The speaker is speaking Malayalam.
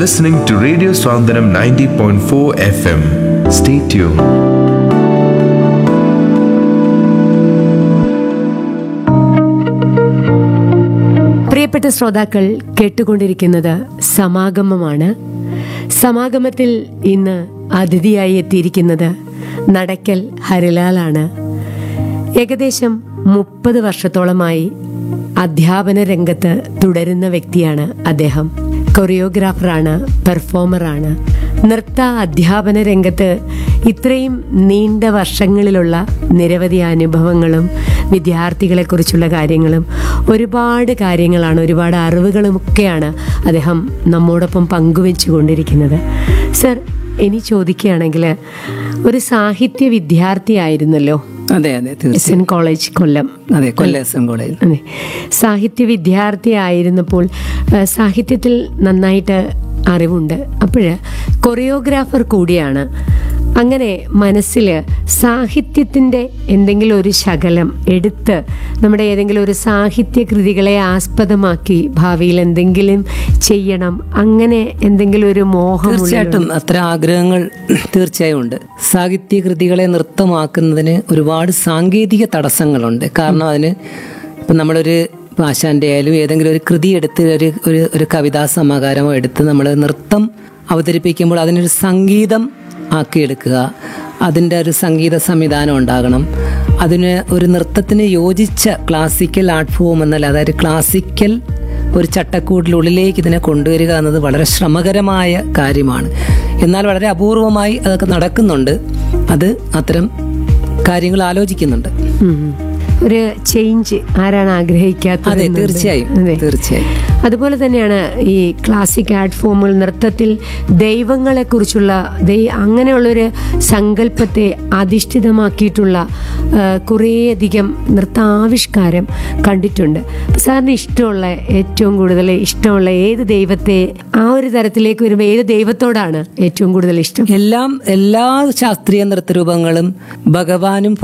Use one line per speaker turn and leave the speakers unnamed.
listening to Radio Swandaram 90.4 FM. Stay tuned.
പ്രിയപ്പെട്ട ശ്രോതാക്കൾ കേട്ടുകൊണ്ടിരിക്കുന്നത് സമാഗമമാണ് സമാഗമത്തിൽ ഇന്ന് അതിഥിയായി എത്തിയിരിക്കുന്നത് നടക്കൽ ഹരിലാലാണ് ഏകദേശം മുപ്പത് വർഷത്തോളമായി അധ്യാപന രംഗത്ത് തുടരുന്ന വ്യക്തിയാണ് അദ്ദേഹം കൊറിയോഗ്രാഫറാണ് പെർഫോമറാണ് നൃത്ത അധ്യാപന രംഗത്ത് ഇത്രയും നീണ്ട വർഷങ്ങളിലുള്ള നിരവധി അനുഭവങ്ങളും വിദ്യാർത്ഥികളെക്കുറിച്ചുള്ള കാര്യങ്ങളും ഒരുപാട് കാര്യങ്ങളാണ് ഒരുപാട് അറിവുകളുമൊക്കെയാണ് അദ്ദേഹം നമ്മോടൊപ്പം പങ്കുവെച്ചു കൊണ്ടിരിക്കുന്നത് സർ ഇനി ചോദിക്കുകയാണെങ്കിൽ ഒരു സാഹിത്യ വിദ്യാർത്ഥിയായിരുന്നല്ലോ
അതെ അതെ
എസ്
തീർച്ചയായും
എൻ കോളേജ് കൊല്ലം
അതെ കൊല്ലം എസ് എം കോളേജിൽ
അതെ സാഹിത്യ വിദ്യാർത്ഥിയായിരുന്നപ്പോൾ ആ, സാഹിത്യത്തിൽ നന്നായിട്ട് അറിവുണ്ട് അപ്പോൾ കൊറിയോഗ്രാഫർ കൂടിയാണ് അങ്ങനെ മനസ്സിൽ സാഹിത്യത്തിൻ്റെ എന്തെങ്കിലും ഒരു ശകലം എടുത്ത് നമ്മുടെ ഏതെങ്കിലും ഒരു സാഹിത്യ കൃതികളെ ആസ്പദമാക്കി ഭാവിയിൽ എന്തെങ്കിലും ചെയ്യണം അങ്ങനെ എന്തെങ്കിലും ഒരു മോഹം
തീർച്ചയായിട്ടും അത്ര ആഗ്രഹങ്ങൾ തീർച്ചയായും ഉണ്ട് സാഹിത്യ കൃതികളെ നൃത്തമാക്കുന്നതിന് ഒരുപാട് സാങ്കേതിക തടസ്സങ്ങളുണ്ട് കാരണം അതിന് ഇപ്പം നമ്മളൊരു ആശാന്റെ ആയാലും ഏതെങ്കിലും ഒരു കൃതി എടുത്ത് ഒരു ഒരു ഒരു കവിതാ സമാഹാരമോ എടുത്ത് നമ്മൾ നൃത്തം അവതരിപ്പിക്കുമ്പോൾ അതിനൊരു സംഗീതം ആക്കിയെടുക്കുക അതിൻ്റെ ഒരു സംഗീത സംവിധാനം ഉണ്ടാകണം അതിന് ഒരു നൃത്തത്തിന് യോജിച്ച ക്ലാസിക്കൽ ആർട്ട് ഫോം എന്നല്ല അതായത് ക്ലാസിക്കൽ ഒരു ചട്ടക്കൂടിനുള്ളിലേക്ക് ഇതിനെ കൊണ്ടുവരിക എന്നത് വളരെ ശ്രമകരമായ കാര്യമാണ് എന്നാൽ വളരെ അപൂർവമായി അതൊക്കെ നടക്കുന്നുണ്ട് അത് അത്തരം കാര്യങ്ങൾ ആലോചിക്കുന്നുണ്ട്
ഉം. ഒരു ചേഞ്ച് ആരാണ് ആഗ്രഹിക്കാത്തത്
അതെ
എന്നുണ്ട്.
തീർച്ചയായും
അതെ.
തീർച്ചയായും
അതുപോലെ തന്നെയാണ് ഈ ക്ലാസിക് ആർട്ട് ഫോമുകൾ നൃത്തത്തിൽ ദൈവങ്ങളെക്കുറിച്ചുള്ള ദൈ അങ്ങനെയുള്ളൊരു സങ്കല്പത്തെ അധിഷ്ഠിതമാക്കിയിട്ടുള്ള ആ, കുറേയധികം നൃത്താവിഷ്കാരം കണ്ടിട്ടുണ്ട് അപ്പൊ സാറിന് ഇഷ്ടമുള്ള ഏറ്റവും കൂടുതൽ ഇഷ്ടമുള്ള ഏത് ദൈവത്തെ ആ ഒരു തരത്തിലേക്ക് വരുമ്പോൾ ഏത് ദൈവത്തോടാണ് ഏറ്റവും കൂടുതൽ ഇഷ്ടം
എല്ലാം എല്ലാ ശാസ്ത്രീയ നൃത്തരൂപങ്ങളും ഭഗവാനും